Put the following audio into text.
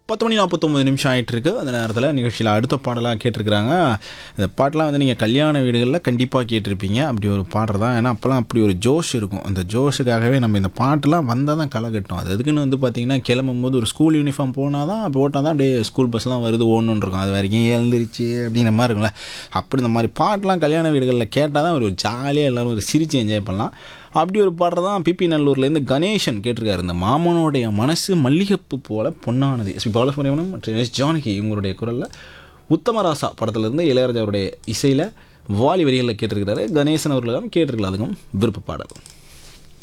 பத்து மணி நாற்பத்தொம்பது நிமிஷம் ஆயிட்டு இருக்கு அந்த நேரத்தில் நிகழ்ச்சியில் அடுத்த பாடலாக கேட்டிருக்கிறாங்க இந்த பாட்டெலாம் வந்து நீங்கள் கல்யாண வீடுகளில் கண்டிப்பாக கேட்டிருப்பீங்க அப்படி ஒரு பாடுறது தான் ஏன்னா அப்போல்லாம் அப்படி ஒரு ஜோஷ் இருக்கும் அந்த ஜோஷுக்காகவே நம்ம இந்த பாட்டெலாம் வந்தால் தான் களை கட்டும் அது எதுக்குன்னு வந்து பார்த்தீங்கன்னா கிளம்பும் போது ஒரு ஸ்கூல் யூனிஃபார்ம் போனால் தான் போட்டால் தான் அப்படியே ஸ்கூல் பஸ்லாம் வருது ஓடணுன்னு இருக்கும் அது வரைக்கும் எழுந்திரிச்சு அப்படிங்கிற மாதிரி இருக்கும்ல அப்படி இந்த மாதிரி பாட்டெலாம் கல்யாண வீடுகளில் கேட்டால் தான் ஒரு ஜாலியாக எல்லோரும் ஒரு சிரித்து என்ஜாய் பண்ணலாம் அப்படி ஒரு பாடுறது தான் பிபி நல்லூர்லேருந்து கணேசன் கேட்டிருக்காரு இந்த மாமனுடைய மனசு மல்லிகைப்பூ போல பொன்னானது ஸ்ரீ பாலசுப்ரமணியம் மற்றும் எஸ் ஜானகி இவங்களுடைய குரலில் உத்தமராசா படத்துலேருந்து இளையராஜாவுடைய இசையில் வாலி வரிகளில் கேட்டிருக்கிறாரு கணேசன் அவர்களிடம் கேட்டிருக்கலாம் அதுக்கும் விருப்ப பாடல்